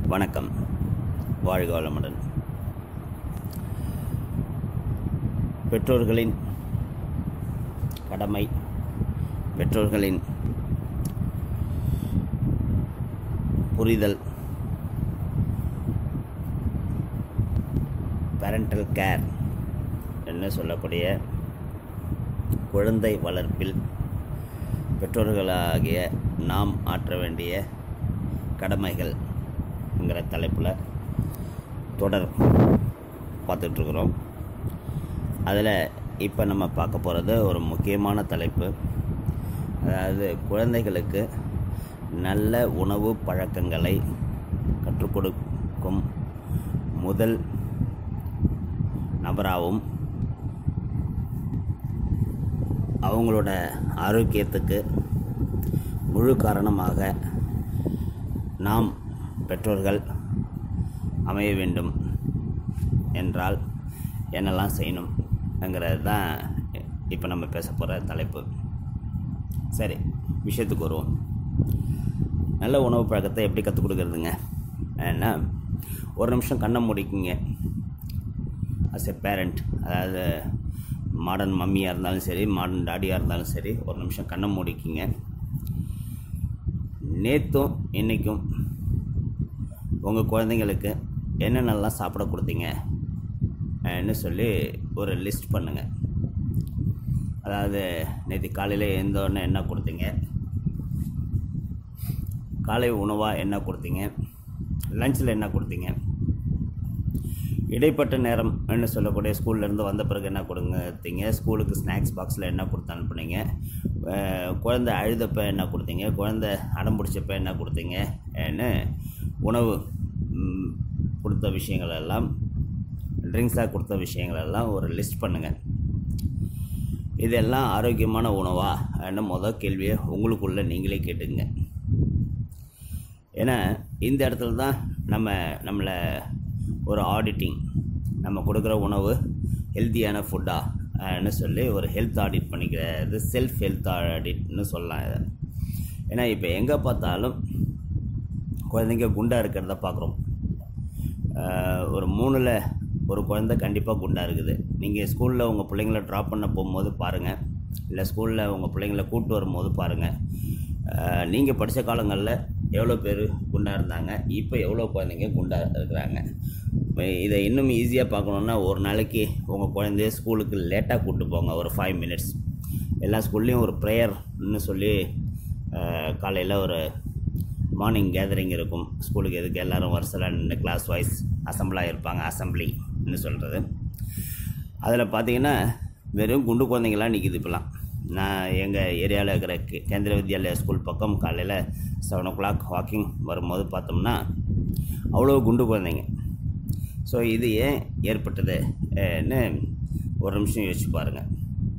வணக்கம் வாழ்க வளமுடன் பெற்றோர்களின் கடமை பெற்றோர்களின் புரிதல் பேரண்டல் கேர் என்று சொல்லக்கூடிய குழந்தை வளர்ப்பில் பெற்றோர்களாகிய நாம் ஆற்ற வேண்டிய கடமைகள்ங்கிற தலைப்பில் தொடர் பார்த்துட்ருக்குறோம் அதில் இப்போ நம்ம பார்க்க போகிறது ஒரு முக்கியமான தலைப்பு அதாவது குழந்தைகளுக்கு நல்ல உணவு பழக்கங்களை கற்றுக் கொடுக்கும் முதல் நபராகவும் அவங்களோட ஆரோக்கியத்துக்கு முழு காரணமாக நாம் பெற்றோர்கள் அமைய வேண்டும் என்றால் என்னெல்லாம் செய்யணும்ங்கிறது தான் இப்போ நம்ம பேச போகிற தலைப்பு சரி விஷயத்துக்கு வருவோம் நல்ல உணவு பழக்கத்தை எப்படி கற்றுக் கொடுக்குறதுங்க ஏன்னா ஒரு நிமிஷம் கண்ணை முடிக்குங்க அஸ் எ பேரண்ட் அதாவது மாடர்ன் மம்மியாக இருந்தாலும் சரி மாடர்ன் டாடியாக இருந்தாலும் சரி ஒரு நிமிஷம் கண்ணை மூடிக்கிங்க நேற்றும் இன்றைக்கும் உங்கள் குழந்தைங்களுக்கு என்னென்னலாம் சாப்பிட கொடுத்தீங்க ன்னு சொல்லி ஒரு லிஸ்ட் பண்ணுங்கள் அதாவது நேற்று காலையில் எழுந்தோடனே என்ன கொடுத்தீங்க காலை உணவாக என்ன கொடுத்தீங்க லஞ்சில் என்ன கொடுத்தீங்க இடைப்பட்ட நேரம் என்ன சொல்லக்கூடிய ஸ்கூல்லேருந்து வந்த பிறகு என்ன கொடுத்தீங்க ஸ்கூலுக்கு ஸ்நாக்ஸ் பாக்ஸில் என்ன கொடுத்து அனுப்புனீங்க அஹ் குழந்தை அழுதப்ப என்ன கொடுத்தீங்க குழந்தை அடம் பிடிச்சப்ப என்ன கொடுத்தீங்க ன்னு உணவு ம், கொடுத்த விஷயங்கள் எல்லாம் ட்ரிங்க்ஸாக கொடுத்த விஷயங்கள் எல்லாம் ஒரு லிஸ்ட் பண்ணுங்கள் இதெல்லாம் ஆரோக்கியமான உணவா ன்னு மொதல் கேள்வியை உங்களுக்குள்ளே நீங்களே கேட்டுங்க ஏன்னா இந்த இடத்துல தான் நம்ம நம்மளை ஒரு ஆடிட்டிங் நம்ம கொடுக்குற உணவு ஹெல்த்தியான ஃபுட்டான்னு சொல்லி ஒரு ஹெல்த் ஆடிட் பண்ணிக்கிறது செல்ஃப் ஹெல்த் ஆடிட்னு சொல்லலாம் இதை ஏன்னா இப்போ எங்கே பார்த்தாலும் குழந்தைங்க குண்டாக இருக்கிறத பார்க்குறோம் ஒரு மூணில் ஒரு குழந்தை கண்டிப்பாக குண்டாக இருக்குது நீங்கள் ஸ்கூலில் உங்கள் பிள்ளைங்கள ட்ராப் பண்ண போகும்போது பாருங்கள் இல்லை ஸ்கூலில் உங்கள் பிள்ளைங்கள கூப்பிட்டு வரும்போது பாருங்கள் நீங்கள் படித்த காலங்களில் எவ்வளோ பேர் குண்டாக இருந்தாங்க இப்போ எவ்வளோ குழந்தைங்க குண்டாக இருக்கிறாங்க இதை இன்னும் ஈஸியாக பார்க்கணுன்னா ஒரு நாளைக்கு உங்கள் குழந்தைய ஸ்கூலுக்கு லேட்டாக கூப்பிட்டு போங்க ஒரு ஃபைவ் மினிட்ஸ் எல்லா ஸ்கூல்லேயும் ஒரு ப்ரேயர்னு சொல்லி காலையில் ஒரு மார்னிங் கேதரிங் இருக்கும் ஸ்கூலுக்கு எதுக்கு எல்லோரும் வருஷத்தில் நின்று கிளாஸ் வைஸ் அசம்பிளாக இருப்பாங்க அசம்பிளின்னு சொல்கிறது அதில் பார்த்தீங்கன்னா வெறும் குண்டு குழந்தைங்களாம் நிற்கிது இப்போலாம் நான் எங்கள் ஏரியாவில் இருக்கிற கே- கேந்திர வித்யாலயா ஸ்கூல் பக்கம் காலையில் செவன் ஓ கிளாக் வாக்கிங் வரும்போது பார்த்தோம்னா அவ்வளோ குண்டு குழந்தைங்க ஸோ இது ஏன் ஏற்பட்டதுன்னு ஒரு நிமிஷம் யோசிச்சு பாருங்கள்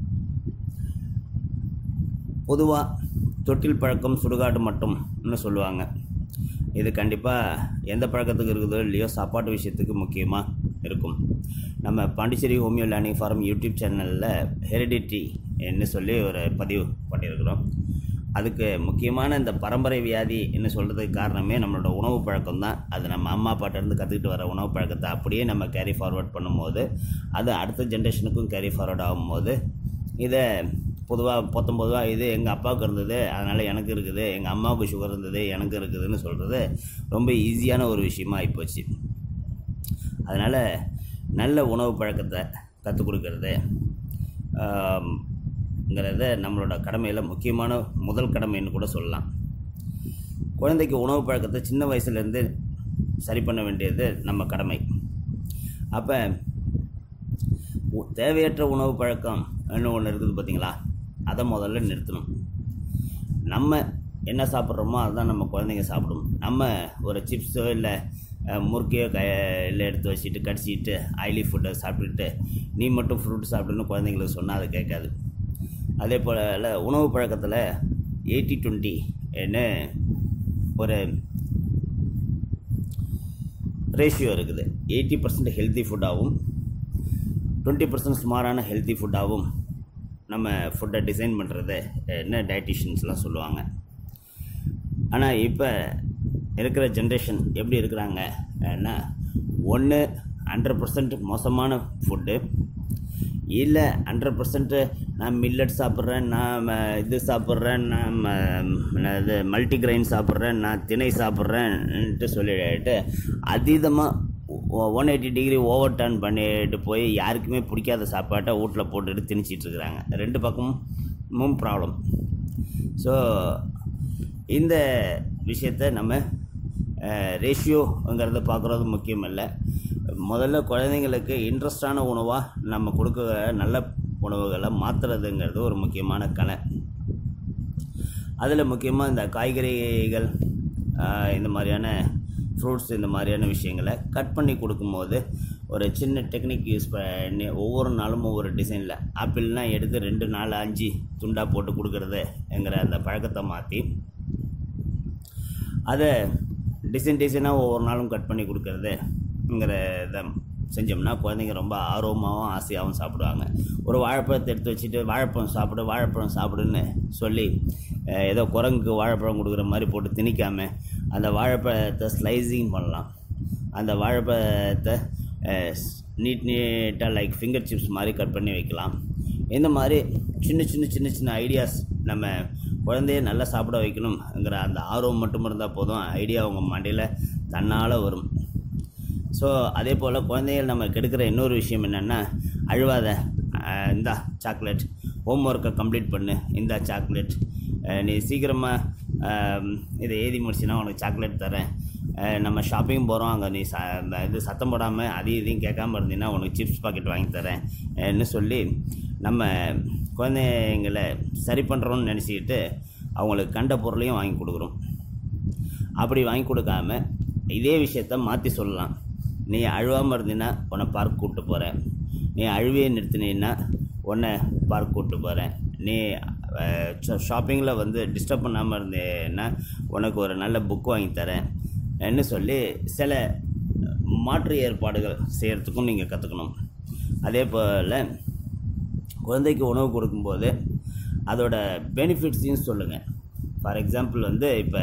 பொதுவாக தொட்டில் பழக்கம் சுடுகாடு மட்டும்னு சொல்லுவாங்க இது கண்டிப்பாக எந்த பழக்கத்துக்கு இருக்குதோ இல்லையோ சாப்பாட்டு விஷயத்துக்கு முக்கியமாக இருக்கும் நம்ம Pondicherry homeo learning forum YouTube சேனலில் ஹெரிடிட்டி என்று சொல்லி ஒரு பதிவு பண்ணியிருக்கிறோம் அதுக்கு முக்கியமான இந்த பரம்பரை வியாதி என்ன சொல்கிறதுக்கு காரணமே நம்மளோட உணவு பழக்கம் தான் அது நம்ம அம்மா அப்பாட்டேருந்து கற்றுக்கிட்டு வர உணவு பழக்கத்தை அப்படியே நம்ம கேரி ஃபார்வர்ட் பண்ணும்போது அது அடுத்த ஜென்ரேஷனுக்கும் கேரி ஃபார்வர்ட் ஆகும்போது இதை பொதுவாக பத்தொம்பதுவா இது எங்கள் அப்பாவுக்கு இருந்தது அதனால் எனக்கு இருக்குது எங்கள் அம்மாவுக்கு சுகர் இருந்தது எனக்கு இருக்குதுன்னு சொல்கிறது ரொம்ப ஈஸியான ஒரு விஷயமா ஆகிப்போச்சு அதனால் நல்ல உணவு பழக்கத்தை கற்றுக் கொடுக்கறது ஆம், ங்கிறத நம்மளோட கடமையில் முக்கியமான முதல் கடமைன்னு கூட சொல்லலாம் குழந்தைக்கு உணவு பழக்கத்தை சின்ன வயசுலேருந்து சரி பண்ண வேண்டியது நம்ம கடமை அப்போ உ- தேவையற்ற உணவு பழக்கம் ஒன்று இருக்குது பார்த்தீங்களா அதை முதல்ல நிறுத்தணும் நம்ம என்ன சாப்பிட்றோமோ அதுதான் நம்ம குழந்தைங்க சாப்பிடும் நம்ம ஒரு சிப்ஸோ இல்லை முறுக்கையோ க இல்லை எடுத்து வச்சுட்டு கடிச்சிட்டு ஆயிலி ஃபுட்டை சாப்பிட்டுட்டு நீ மட்டும் ஃப்ரூட் சாப்பிடுன்னு குழந்தைங்களுக்கு சொன்னால் அது கேட்காது அதே போல் உணவு பழக்கத்தில் எயிட்டி டுவெண்ட்டி என்ன ஒரு ரேஷியோ இருக்குது எயிட்டி பர்சன்ட் ஹெல்த்தி ஃபுட்டாகவும் டுவெண்ட்டி பர்சன்ட் சுமாரான ஹெல்த்தி ஃபுட்டாகவும் நம்ம ஃபுட்டை டிசைன் பண்ணுறது என்ன டயட்டிஷியன்ஸ்லாம் சொல்லுவாங்க ஆனால் இப்போ இருக்கிற ஜென்ரேஷன் எப்படி இருக்கிறாங்க ஏன்னா ஒன்று ஹண்ட்ரட் பர்சன்ட் மோசமான ஃபுட்டு இல்லை ஹண்ட்ரட் பர்சன்ட்டு நான் மில்லட் சாப்பிட்றேன் நான் ம, இது சாப்பிட்றேன் நான் ம, இது மல்டிகிரெயின் சாப்பிட்றேன் நான் திணை சாப்பிட்றேன்ட்டு சொல்லிட்டு அதீதமாக one eighty degree over turn பண்ணிட்டு போய் யாருக்குமே பிடிக்காத சாப்பாட்டை வீட்டில் போட்டுட்டு திணிச்சிட்டு இருக்கிறாங்க ரெண்டு பக்கமும் ப்ராப்ளம் ஸோ இந்த விஷயத்தை நம்ம ரேஷியோங்கிறத பார்க்குறது முக்கியம் இல்லை முதல்ல குழந்தைங்களுக்கு இன்ட்ரெஸ்டான உணவாக நம்ம கொடுக்க நல்ல உணவுகளை மாற்றுறதுங்கிறது ஒரு முக்கியமான கலை அதில் முக்கியமாக இந்த காய்கறிகள் ஆஹ், இந்த மாதிரியான ஃப்ரூட்ஸ் இந்த மாதிரியான விஷயங்களை கட் பண்ணி கொடுக்கும்போது ஒரு சின்ன டெக்னிக் யூஸ் பண்ணி ஒவ்வொரு நாளும் ஒவ்வொரு டிசைனில் ஆப்பிள்னால் எடுத்து ரெண்டு நாலு அஞ்சு துண்டாக போட்டு கொடுக்குறதுங்கிற அந்த பழக்கத்தை மாற்றி அதை டிசைன் டிசைனாக ஒவ்வொரு நாளும் கட் பண்ணி கொடுக்கறதுங்கிற இதை செஞ்சோம்னா குழந்தைங்க ரொம்ப ஆர்வமாகவும் ஆசையாகவும் சாப்பிடுவாங்க ஒரு வாழைப்பழத்தை எடுத்து வச்சுட்டு வாழைப்பழம் சாப்பிடு வாழைப்பழம் சாப்பிடுன்னு சொல்லி அஹ், ஏதோ குரங்குக்கு வாழைப்பழம் கொடுக்குற மாதிரி போட்டு திணிக்காமல் அந்த வாழைப்பழத்தை ஸ்லைசிங் பண்ணலாம் அந்த வாழைப்பழத்தை நீட் நீட்டாக லைக் ஃபிங்கர் சிப்ஸ் மாதிரி கட் பண்ணி வைக்கலாம் இந்த மாதிரி சின்ன சின்ன சின்ன சின்ன ஐடியாஸ் நம்ம குழந்தைய நல்லா சாப்பிட வைக்கணுங்கிற அந்த ஆர்வம் மட்டும் இருந்தால் போதும் ஐடியா அவங்க மண்டையில் தன்னால் வரும் ஸோ அதே போல் குழந்தைகள் நம்ம கெடுக்கிற இன்னொரு விஷயம் என்னென்னா அழுவாத அஹ், இந்தா சாக்லேட் ஹோம் ஒர்க்கை கம்ப்ளீட் பண்ணு இந்தா சாக்லேட் அஹ், நீ சீக்கிரமாக இதை எழுதி முடிச்சுன்னா உனக்கு சாக்லேட் தரேன் அஹ், நம்ம ஷாப்பிங் போகிறோம் அங்கே நீ ச இந்த இது சத்தம் போடாமல் அதையும் இதையும் கேட்காம இருந்தீங்கன்னா உனக்கு சிப்ஸ் பாக்கெட் வாங்கி தரேன் ன்னு சொல்லி நம்ம குழந்தைங்களை சரி பண்ணுறோன்னு நினச்சிக்கிட்டு அவங்களுக்கு கண்ட பொருளையும் வாங்கி கொடுக்குறோம் அப்படி வாங்கி கொடுக்காம இதே விஷயத்த மாற்றி சொல்லலாம் நீ அழுவாமல் இருந்தீன்னா உன்னை பார்க் கூப்பிட்டு போகிறேன் நீ அழுவியை நிறுத்தினீன்னா உன்னை பார்க் கூப்பிட்டு போகிறேன் நீ ஷாப்பிங்கில் வந்து டிஸ்டர்ப் பண்ணாமல் இருந்தேன்னா உனக்கு ஒரு நல்ல புக் வாங்கி தரேன் ன்னு சொல்லி சில மாற்று ஏற்பாடுகள் செய்கிறதுக்கும் நீங்கள் கற்றுக்கணும் அதே போல் குழந்தைக்கு உணவு கொடுக்கும்போது அதோட பெனிஃபிட்ஸையும் சொல்லுங்கள் ஃபார் எக்ஸாம்பிள் வந்து இப்போ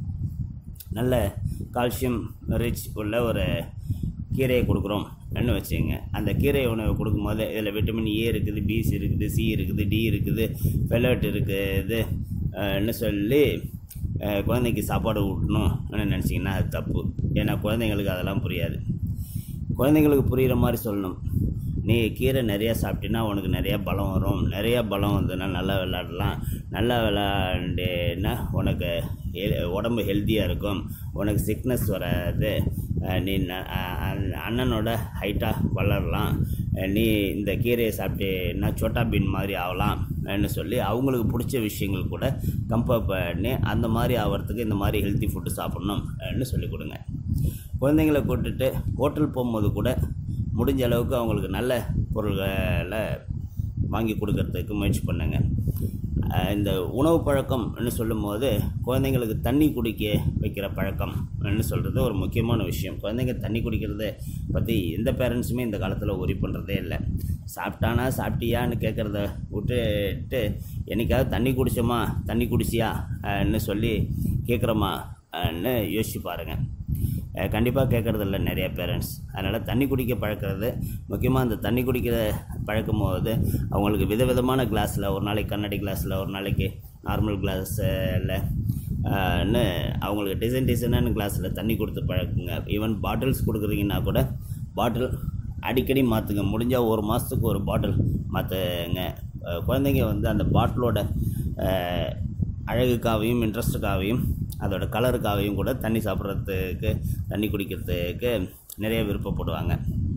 நல்ல கால்சியம் ரிச் உள்ள ஒரு கீரையை கொடுக்குறோம் ன்னு வச்சுங்க அந்த கீரை உணவு கொடுக்கும்போது இதில் விட்டமின் ஏ இருக்குது பிசி இருக்குது சி இருக்குது டி இருக்குது ஃபெலட் இருக்குது ன்னு சொல்லி அஹ், குழந்தைக்கு சாப்பாடு ஊட்டணும்னு நினச்சிங்கன்னா அது தப்பு ஏன்னா குழந்தைங்களுக்கு அதெல்லாம் புரியாது குழந்தைங்களுக்கு புரிகிற மாதிரி சொல்லணும் நீ கீரை நிறையா சாப்பிட்டீன்னா உனக்கு நிறையா பலம் வரும் நிறையா பலம் வந்ததுன்னா நல்லா விளையாடலாம் நல்லா விளையாண்டேன்னா உனக்கு ஹெ- உடம்பு ஹெல்த்தியாக இருக்கும் உனக்கு சிக்னஸ் வராது அஹ் நீ ந- அஹ் அஹ் அண்ணனோட ஹைட்டாக வளரலாம் அஹ் நீ இந்த கீரையை சாப்பிட்டேன்னா சோட்டா பீன் மாதிரி ஆகலாம் ன்னு சொல்லி அவங்களுக்கு பிடிச்ச விஷயங்கள் கூட கம்பேர் பண்ணி அந்த மாதிரி ஆகிறதுக்கு இந்த மாதிரி ஹெல்த்தி ஃபுட்டு சாப்பிட்ணும்னு சொல்லி கொடுங்க குழந்தைங்கள கூட்டுட்டு ஹோட்டல் போகும்போது கூட முடிஞ்ச அளவுக்கு அவங்களுக்கு நல்ல பொருள்களை வாங்கி கொடுக்கறதுக்கு முயற்சி பண்ணுங்க அஹ் இந்த உணவு பழக்கம்னு சொல்லும்போது குழந்தைங்களுக்கு தண்ணி குடிக்க வைக்கிற பழக்கம்னு சொல்கிறது ஒரு முக்கியமான விஷயம் குழந்தைங்க தண்ணி குடிக்கிறத பற்றி எந்த பேரண்ட்ஸுமே இந்த காலத்தில் உரி பண்ணுறதே இல்லை சாப்பிட்டானா சாப்பிட்டியான்னு கேட்குறத விட்டுட்டு என்னைக்காவது தண்ணி குடிச்சோமா தண்ணி குடிச்சியா ன்னு சொல்லி கேட்குறோமான்னு யோசிச்சு பாருங்கள் கண்டிப்பாக கேட்குறதில்ல நிறைய பேரண்ட்ஸ் அதனால் தண்ணி குடிக்க பழக்கிறது முக்கியமாக அந்த தண்ணி குடிக்கிற பழக்கும் போது அவங்களுக்கு விதவிதமான கிளாஸில் ஒரு நாளைக்கு கண்ணாடி கிளாஸில் ஒரு நாளைக்கு நார்மல் கிளாஸில் ன்னு அவங்களுக்கு டிசைன் டிசைனான கிளாஸில் தண்ணி கொடுத்து பழக்குங்க ஈவன் பாட்டில்ஸ் கொடுக்குறீங்கன்னா கூட பாட்டில் அடிக்கடி மாற்றுங்க முடிஞ்சால் ஒரு மாதத்துக்கு ஒரு பாட்டில் மாற்றுங்க குழந்தைங்க வந்து அந்த பாட்டிலோட அஹ், அழகுக்காகவும் இன்ட்ரெஸ்ட்டுக்காகவும் அதோட கலருக்காகவும் கூட தண்ணி சாப்பிட்றதுக்கு தண்ணி குடிக்கிறதுக்கு நிறைய விருப்பப்படுவாங்க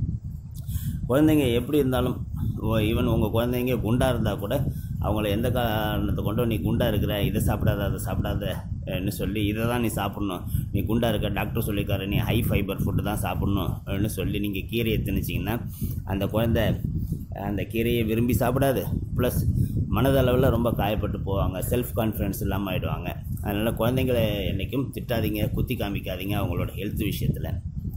குழந்தைங்க எப்படி இருந்தாலும் ஈவன் உங்கள் குழந்தைங்க குண்டாக இருந்தால் கூட அவங்கள எந்த காரணத்தை கொண்டு நீ குண்டாக இருக்கிற இதை சாப்பிடாத அதை சாப்பிடாதன்னு சொல்லி இதை தான் நீ சாப்பிட்ணும் நீ குண்டாக இருக்க டாக்டர் சொல்லியிருக்காரு நீ ஹை ஃபைபர் ஃபுட்டு தான் சாப்பிட்ணும்னு சொல்லி நீங்கள் கீரையை திணிச்சிங்கன்னா அந்த குழந்தை அந்த கீரையை விரும்பி சாப்பிடாது ப்ளஸ் மனதளவில் ரொம்ப காயப்பட்டு போவாங்க செல்ஃப் கான்ஃபிடன்ஸ் இல்லாமல் ஆயிடுவாங்க அதனால் குழந்தைங்களை என்றைக்கும் திட்டாதீங்க குத்தி காமிக்காதீங்க அவங்களோட ஹெல்த் விஷயத்தில்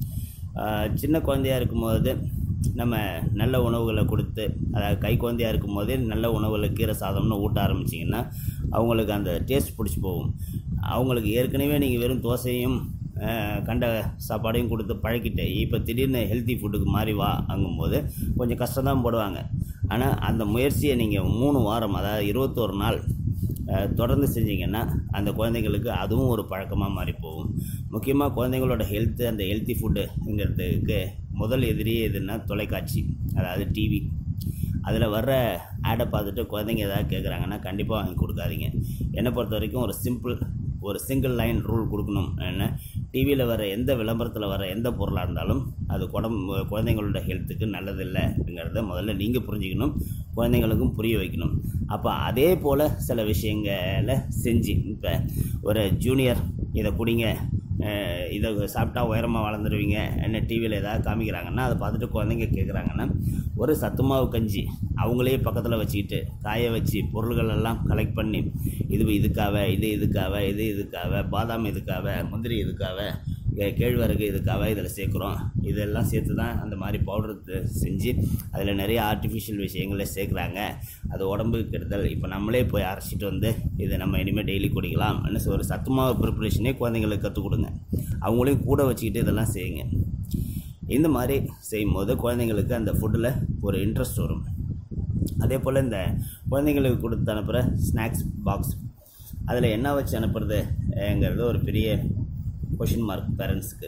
ஆஹ் சின்ன குழந்தையா இருக்கும்போது நம்ம நல்ல உணவுகளை கொடுத்து அதாவது கை குழந்தையா இருக்கும்போதே நல்ல உணவுகளை கீரை சாதம்னு ஊட்ட ஆரம்பிச்சிங்கன்னா அவங்களுக்கு அந்த டேஸ்ட் பிடிச்சி போகும் அவங்களுக்கு ஏற்கனவே நீங்கள் வெறும் தோசையும் அஹ், கண்ட சாப்பாடையும் கொடுத்து பழக்கிட்டு இப்போ திடீர்னு ஹெல்த்தி ஃபுட்டுக்கு மாறி வா அங்கும்போது கொஞ்சம் கஷ்டம் தான் போடுவாங்க ஆனால் அந்த முயற்சியை நீங்கள் மூணு வாரம் அதாவது இருபத்தோரு நாள் அஹ், தொடர்ந்து செஞ்சீங்கன்னா அந்த குழந்தைங்களுக்கு அதுவும் ஒரு பழக்கமாக மாறி போகும் முக்கியமாக குழந்தைங்களோட ஹெல்த்து அந்த ஹெல்த்தி ஃபுட்டுங்கிறதுக்கு முதல் எதிரியே எதுன்னா தொலைக்காட்சி அதாவது டிவி அதில் வர்ற ஆடை பார்த்துட்டு குழந்தைங்க ஏதாவது கேட்குறாங்கன்னா கண்டிப்பாக வாங்கி கொடுக்காதீங்க என்னை பொறுத்த வரைக்கும் ஒரு சிம்பிள் ஒரு சிங்கிள் லைன் ரூல் கொடுக்கணும் என்ன டிவியில் வர எந்த விளம்பரத்தில் வர எந்த பொருளாக இருந்தாலும் அது குடம்பு குழந்தைங்களோட ஹெல்த்துக்கு நல்லதில்லைங்கிறத முதல்ல நீங்கள் புரிஞ்சுக்கணும் குழந்தைங்களுக்கும் புரிய வைக்கணும் அப்போ அதே போல் சில விஷயங்களை செஞ்சு இப்போ ஒரு ஜூனியர் இதை குடிங்க அஹ் இதை சாப்பிட்டா உயரமாக வளர்ந்துருவீங்க என்ன டிவியில் ஏதாவது காமிக்கிறாங்கன்னா அதை பார்த்துட்டு குழந்தைங்க கேட்குறாங்கன்னா ஒரு சத்துமாவு கஞ்சி அவங்களே பக்கத்தில் வச்சுக்கிட்டு காய வச்சு பொருள்கள் எல்லாம் கலெக்ட் பண்ணி இது இதுக்காக இது இதுக்காக இது இதுக்காக பாதாம் இதுக்காக முந்திரி இதுக்காக கே- கேழ்வரகு இதுக்காக இதில் சேர்க்குறோம் இதெல்லாம் சேர்த்து தான் அந்த மாதிரி பவுடர் செஞ்சு அதில் நிறைய ஆர்டிஃபிஷியல் விஷயங்களை சேர்க்குறாங்க அது உடம்புக்கு கெடுதல் இப்போ நம்மளே போய் அரைச்சிட்டு வந்து இதை நம்ம இனிமேல் டெய்லி குடிக்கலாம் என்ன ஒரு சத்துமாவு ப்ரிப்பரேஷனே குழந்தைங்களுக்கு கற்றுக் கொடுங்க அவங்களையும் கூட வச்சுக்கிட்டு இதெல்லாம் செய்யுங்க இந்த மாதிரி செய்யும்போது குழந்தைங்களுக்கு அந்த ஃபுட்டில் ஒரு இன்ட்ரெஸ்ட் வரும் அதே போல் இந்த குழந்தைங்களுக்கு கொடுத்து அனுப்புகிற ஸ்நாக்ஸ் பாக்ஸ் அதில் என்ன வச்சு அனுப்புறதுங்கிறது ஒரு பெரிய கொஷின் மார்க் பேரண்ட்ஸுக்கு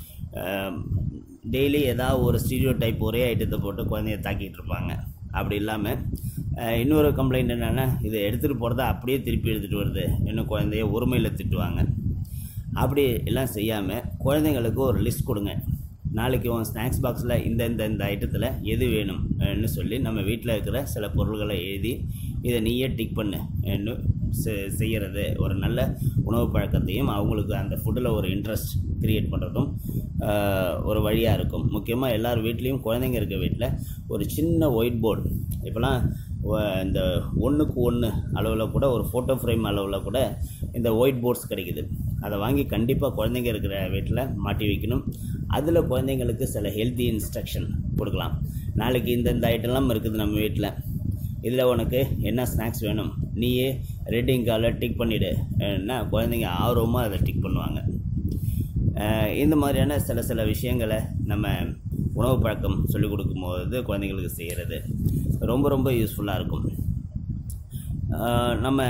டெய்லி ஏதாவது ஒரு ஸ்டீரியோ டைப் ஒரே ஐட்டத்தை போட்டு குழந்தைய தாக்கிட்டு இருப்பாங்க அப்படி இல்லாமல் இன்னொரு கம்ப்ளைண்ட் என்னென்னா இதை எடுத்துகிட்டு போகிறத அப்படியே திருப்பி எடுத்துகிட்டு வருது இன்னும் குழந்தைய ஒருமையில் திட்டுவாங்க அப்படி எல்லாம் செய்யாமல் குழந்தைங்களுக்கு ஒரு லிஸ்ட் கொடுங்க நாளைக்கு உன் ஸ்நாக்ஸ் பாக்ஸில் இந்த இந்த இந்த ஐட்டத்தில் எது வேணும்னு சொல்லி நம்ம வீட்டில் இருக்கிற சில பொருள்களை எழுதி இதை நீயே டிக் பண்ணு ன்னு செ- செய்யறது ஒரு நல்ல உணவு பழக்கத்தையும் அவங்களுக்கு அந்த ஃபுட்டில் ஒரு இன்ட்ரெஸ்ட் கிரியேட் பண்ணுறதும் ஒரு வழியாக இருக்கும் முக்கியமாக எல்லார் வீட்லேயும் குழந்தைங்க இருக்க வீட்டில் ஒரு சின்ன ஒயிட் போர்டு இப்போலாம் ஒ- இந்த ஒன்றுக்கு ஒன்று அளவில் கூட ஒரு ஃபோட்டோ ஃப்ரேம் அளவில் கூட இந்த ஒயிட் போர்ட்ஸ் கிடைக்குது அதை வாங்கி கண்டிப்பாக குழந்தைங்க இருக்கிற வீட்டில் மாட்டி வைக்கணும் அதில் குழந்தைங்களுக்கு சில ஹெல்த்தி இன்ஸ்ட்ரக்ஷன் கொடுக்கலாம் நாளைக்கு இந்த இந்த ஐட்டம்லாம் இருக்குது நம்ம வீட்டில் இதில் உனக்கு என்ன ஸ்நாக்ஸ் வேணும் நீயே ரெட்டிங் காலில் டிக் பண்ணிவிடு என்ன குழந்தைங்க ஆர்வமாக அதை டிக் பண்ணுவாங்க அஹ் இந்த மாதிரியான சில சில விஷயங்களை நம்ம உணவு பழக்கம் சொல்லிக் கொடுக்கும்போது குழந்தைங்களுக்கு செய்கிறது ரொம்ப ரொம்ப யூஸ்ஃபுல்லாக இருக்கும் அஹ் நம்ம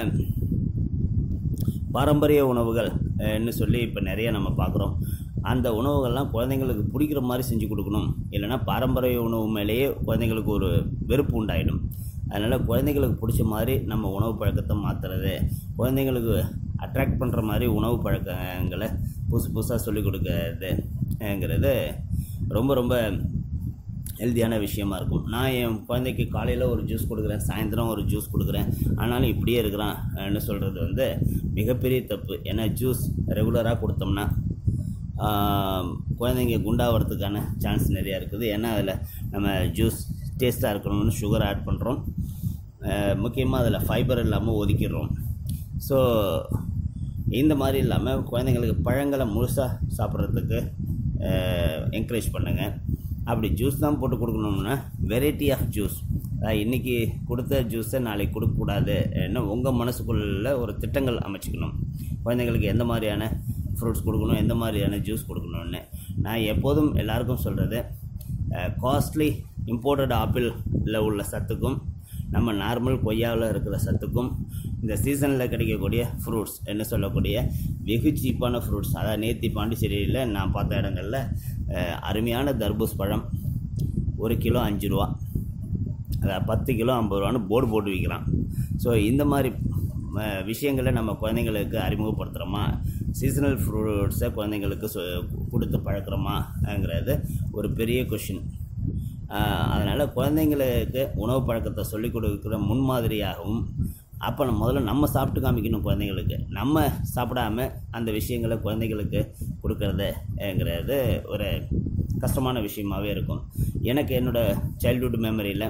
பாரம்பரிய உணவுகள் ன்னு சொல்லி இப்போ நிறைய நம்ம பார்க்குறோம் அந்த உணவுகள்லாம் குழந்தைங்களுக்கு பிடிக்கிற மாதிரி செஞ்சு கொடுக்கணும் இல்லைன்னா பாரம்பரிய உணவு மேலேயே குழந்தைங்களுக்கு ஒரு வெறுப்பு உண்டாயிடும் அதனால் குழந்தைங்களுக்கு பிடிச்ச மாதிரி நம்ம உணவு பழக்கத்தை மாற்றுறது குழந்தைங்களுக்கு அட்ராக்ட் பண்ணுற மாதிரி உணவு பழக்கங்களை புதுசு புதுசாக சொல்லிக் கொடுக்கறதுங்கிறது ரொம்ப ரொம்ப ஹெல்த்தியான விஷயமா இருக்கும் நான் என் குழந்தைக்கு காலையில் ஒரு ஜூஸ் கொடுக்குறேன் சாயந்தரம் ஒரு ஜூஸ் கொடுக்குறேன் ஆனாலும் இப்படியே இருக்கிறான்னு சொல்கிறது வந்து மிகப்பெரிய தப்பு ஏன்னா ஜூஸ் ரெகுலராக கொடுத்தோம்னா ஆம், குழந்தைங்க குண்டாகிறதுக்கான சான்ஸ் நிறையா இருக்குது ஏன்னா அதில் நம்ம ஜூஸ் டேஸ்ட்டாக இருக்கணும்னு சுகர் ஆட் பண்ணுறோம் முக்கியமாக அதில் ஃபைபர் இல்லாமல் ஒதுக்கிடுறோம் ஸோ இந்த மாதிரி இல்லாமல் குழந்தைங்களுக்கு பழங்களை முழுசாக சாப்பிட்றதுக்கு என்கரேஜ் பண்ணுங்கள் அப்படி ஜூஸ் தான் போட்டு கொடுக்கணும்னா வெரைட்டி ஆஃப் ஜூஸ் இன்றைக்கி கொடுத்த ஜூஸை நாளைக்கு கொடுக்கக்கூடாது என்ன உங்கள் மனசுக்குள்ள ஒரு திட்டங்கள் அமைச்சுக்கணும் குழந்தைங்களுக்கு எந்த மாதிரியான ஃப்ரூட்ஸ் கொடுக்கணும் எந்த மாதிரியான ஜூஸ் கொடுக்கணும்னு நான் எப்போதும் எல்லாருக்கும் சொல்கிறது காஸ்ட்லி இம்போர்ட்டட் ஆப்பிளில் உள்ள சத்துக்கும் நம்ம நார்மல் கொய்யாவில் இருக்கிற சத்துக்கும் இந்த சீசனில் கிடைக்கக்கூடிய ஃப்ரூட்ஸ் என்ன சொல்லக்கூடிய வெகு சீப்பான ஃப்ரூட்ஸ் அதாவது நேத்தி பாண்டிச்சேரியில் நான் பார்த்த இடங்களில் அஹ், அருமையான தர்பூஸ் பழம் ஒரு கிலோ அஞ்சு ரூபா அதாவது பத்து கிலோ ஐம்பது ரூபான்னு போர்டு போட்டு விற்கிறான் ஸோ இந்த மாதிரி அஹ், விஷயங்களை நம்ம குழந்தைங்களுக்கு அறிமுகப்படுத்துகிறோமா சீசனல் ஃப்ரூட்ஸை குழந்தைங்களுக்கு சொ கொடுத்து பழக்கிறோமாங்கிறது ஒரு பெரிய கொஷின் அதனால் குழந்தைங்களுக்கு உணவு பழக்கத்தை சொல்லிக் கொடுக்குற முன்மாதிரியாகவும் அப்போ நம்ம முதல்ல நம்ம சாப்பிட்டு காமிக்கணும் குழந்தைங்களுக்கு நம்ம சாப்பிடாம அந்த விஷயங்களை குழந்தைங்களுக்கு கொடுக்கறதுங்கிறது ஒரு கஷ்டமான விஷயமாவே இருக்கும் எனக்கு என்னோடய சைல்ட்ஹுட் மெமரியில்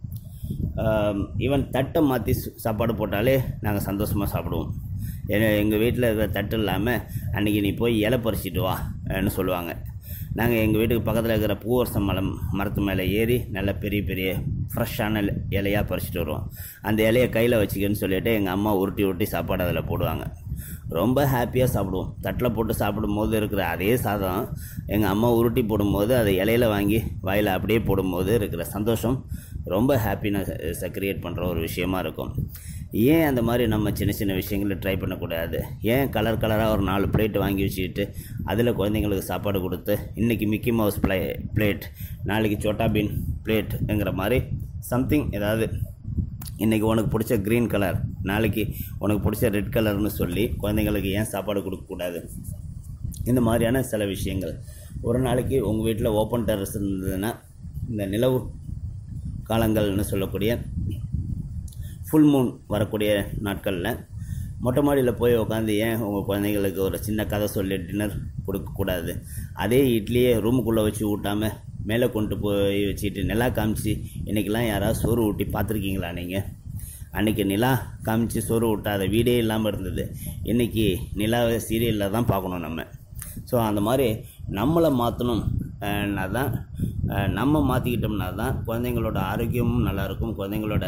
ஈவன் தட்டை மாற்றி சாப்பாடு போட்டாலே நாங்கள் சந்தோஷமாக சாப்பிடுவோம் ஏன்னா எங்கள் வீட்டில் இருக்கிற தட்டு இல்லாமல் அன்றைக்கி நீ போய் இலை பறிச்சிட்டு வான்னு சொல்லுவாங்க நாங்கள் எங்கள் வீட்டுக்கு பக்கத்தில் இருக்கிற பூவரசம் மரம் மரத்து மேலே ஏறி நல்ல பெரிய பெரிய ஃப்ரெஷ்ஷான இலையாக பறிச்சிட்டு வருவோம் அந்த இலையை கையில் வச்சுக்கன்னு சொல்லிட்டு எங்கள் அம்மா உருட்டி உருட்டி சாப்பாடு அதில் போடுவாங்க ரொம்ப ஹாப்பியாக சாப்பிடுவோம் தட்டில் போட்டு சாப்பிடும்போது இருக்கிற அதே சாதம் எங்கள் அம்மா உருட்டி போடும்போது அதை இலையில வாங்கி வாயில் அப்படியே போடும்போது இருக்கிற சந்தோஷம் ரொம்ப ஹாப்பினஸை க்ரியேட் பண்ணுற ஒரு விஷயமா இருக்கும் ஏன் அந்த மாதிரி நம்ம சின்ன சின்ன விஷயங்களை ட்ரை பண்ணக்கூடாது ஏன் கலர் கலராக ஒரு நாலு பிளேட் வாங்கி வச்சுக்கிட்டு அதில் குழந்தைங்களுக்கு சாப்பாடு கொடுத்து இன்றைக்கி மிக்கி மவுஸ் ப்ளே பிளேட் நாளைக்கு சோட்டா பீன் பிளேட்டுங்கிற மாதிரி சம்திங் ஏதாவது இன்றைக்கி உனக்கு பிடிச்ச க்ரீன் கலர் நாளைக்கு உனக்கு பிடிச்ச ரெட் கலர்னு சொல்லி குழந்தைங்களுக்கு ஏன் சாப்பாடு கொடுக்கக்கூடாது இந்த மாதிரியான சில விஷயங்கள் ஒரு நாளைக்கு உங்கள் வீட்டில் ஓப்பன் டெரஸ் இருந்ததுன்னா இந்த நிலவு காலங்கள்னு சொல்லக்கூடிய ஃபுல் மூன் வரக்கூடிய நாட்களில் மொட்டை மாடியில் போய் உட்காந்து ஏன் உங்கள் குழந்தைங்களுக்கு ஒரு சின்ன கதை சொல்லி டின்னர் கொடுக்கக்கூடாது அதே இட்லியே ரூமுக்குள்ளே வச்சு ஊட்டாமல் மேலே கொண்டு போய் வச்சுக்கிட்டு நிலா காமிச்சு இன்றைக்கெல்லாம் யாராவது சோறு ஊட்டி பார்த்துருக்கீங்களா நீங்கள் அன்றைக்கி நிலா காமிச்சு சோறு ஊட்டாத வீடே இல்லாமல் இருந்தது இன்றைக்கி நிலாவை சீரியலில் தான் பார்க்கணும் நம்ம ஸோ அந்த மாதிரி நம்மளை மாற்றணும்னா தான் அஹ், நம்ம மாற்றிக்கிட்டோம்னா தான் குழந்தைங்களோட ஆரோக்கியமும் நல்லாயிருக்கும் குழந்தைங்களோட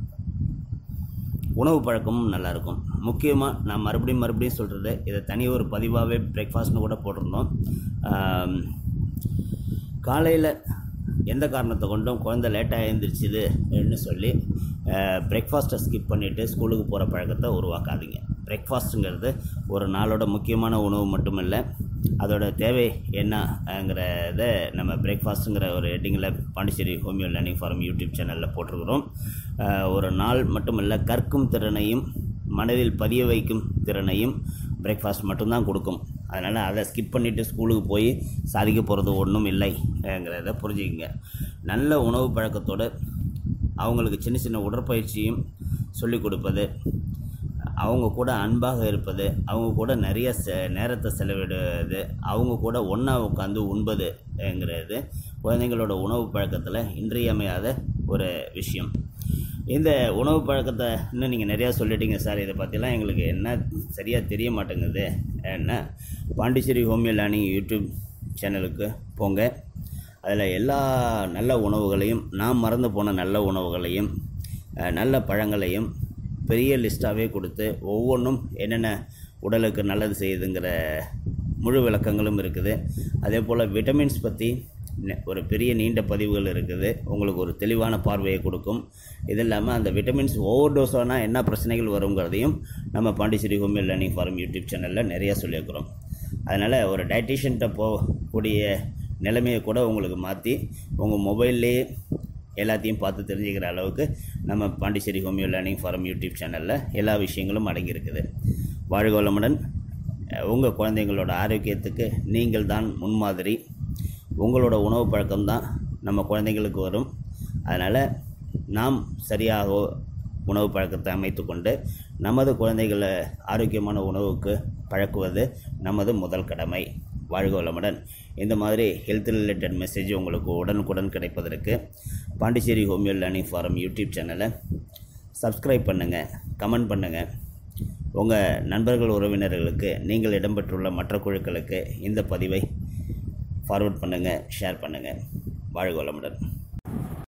உணவு பழக்கமும் நல்லாயிருக்கும் முக்கியமாக நான் மறுபடியும் மறுபடியும் சொல்கிறது இதை தனி ஒரு பதிவாகவே பிரேக்ஃபாஸ்ட்னு கூட போட்டிருந்தோம் காலையில் எந்த காரணத்தை கொண்டும் குழந்தை லேட்டாக எழுந்திரிச்சுதுன்னு சொல்லி பிரேக்ஃபாஸ்ட்டை ஸ்கிப் பண்ணிவிட்டு ஸ்கூலுக்கு போகிற பழக்கத்தை உருவாக்காதீங்க பிரேக்ஃபாஸ்ட்டுங்கிறது ஒரு நாளோட முக்கியமான உணவு மட்டும் இல்லை அதோட தேவை என்னங்கிறத நம்ம பிரேக்ஃபாஸ்ட்டுங்கிற ஒரு ஹெட்டிங்கில் Pondicherry homeo learning forum YouTube சேனலில் போட்டிருக்கிறோம் அஹ், ஒரு நாள் மட்டுமல்ல கற்கும் திறனையும் மனதில் பதிய வைக்கும் திறனையும் பிரேக்ஃபாஸ்ட் மட்டும்தான் கொடுக்கும் அதனால் அதை ஸ்கிப் பண்ணிவிட்டு ஸ்கூலுக்கு போய் சாதிக்க போகிறது ஒன்றும் இல்லைங்கிறத புரிஞ்சுக்கங்க நல்ல உணவு பழக்கத்தோடு அவங்களுக்கு சின்ன சின்ன உடற்பயிற்சியும் சொல்லிக் கொடுப்பது அவங்க கூட அன்பாக இருப்பது அவங்க கூட நிறைய செ நேரத்தை செலவிடுவது அவங்க கூட ஒன்றா உட்காந்து உண்பதுங்கிறது குழந்தைங்களோட உணவு பழக்கத்தில் இன்றியமையாத ஒரு விஷயம் இந்த உணவு பழக்கத்தை இன்னும் நீங்கள் நிறையா சொல்லிட்டீங்க சார் இதை பற்றிலாம் எங்களுக்கு என்ன சரியாக தெரிய மாட்டேங்குது என்ன பாண்டிச்சேரி ஹோமியோ லேர்னிங் யூடியூப் சேனலுக்கு போங்க அதில் எல்லா நல்ல உணவுகளையும் நான் மறந்து போன நல்ல உணவுகளையும் அஹ், நல்ல பழங்களையும் பெரிய லிஸ்ட்டாகவே கொடுத்து ஒவ்வொன்றும் என்னென்ன உடலுக்கு நல்லது செய்யுதுங்கிற முழு விளக்கங்களும் இருக்குது அதே போல் விட்டமின்ஸ் பற்றி நெ- ஒரு பெரிய நீண்ட பதிவுகள் இருக்குது உங்களுக்கு ஒரு தெளிவான பார்வையை கொடுக்கும் இது இல்லாமல் அந்த விட்டமின்ஸ் ஓவர் டோஸ் ஆனால் என்ன பிரச்சனைகள் வருங்கிறதையும் நம்ம Pondicherry homeo learning forum YouTube சேனலில் நிறையா சொல்லியிருக்கிறோம் அதனால் ஒரு டயட்டிஷியன்கிட்ட போகக்கூடிய நிலைமையை கூட உங்களுக்கு மாற்றி உங்கள் மொபைல்லையே எல்லாத்தையும் பார்த்து தெரிஞ்சுக்கிற அளவுக்கு நம்ம Pondicherry homeo learning forum YouTube சேனலில் எல்லா விஷயங்களும் அடங்கியிருக்குது வாழ்க வளமுடன் உங்கள் குழந்தைங்களோட ஆரோக்கியத்துக்கு நீங்கள் தான் முன்மாதிரி உங்களோட உணவு பழக்கம்தான் நம்ம குழந்தைங்களுக்கு வரும் அதனால் நாம் சரியாக உணவு பழக்கத்தை அமைத்துக்கொண்டு நமது குழந்தைகளை ஆரோக்கியமான உணவுக்கு பழக்குவது நமது முதல் கடமை வாழ்க வளமுடன் இந்த மாதிரி ஹெல்த் ரிலேட்டட் மெசேஜ் உங்களுக்கு உடனுக்குடன் கிடைப்பதற்கு Pondicherry homeo learning forum YouTube சேனலை சப்ஸ்கிரைப் பண்ணுங்கள் கமெண்ட் பண்ணுங்கள் உங்கள் நண்பர்கள் உறவினர்களுக்கு நீங்கள் இடம்பெற்றுள்ள மற்ற குழுக்களுக்கு இந்த பதிவை ஃபார்வர்ட் பண்ணுங்கள் ஷேர் பண்ணுங்கள் வாழ்க வளமுடன்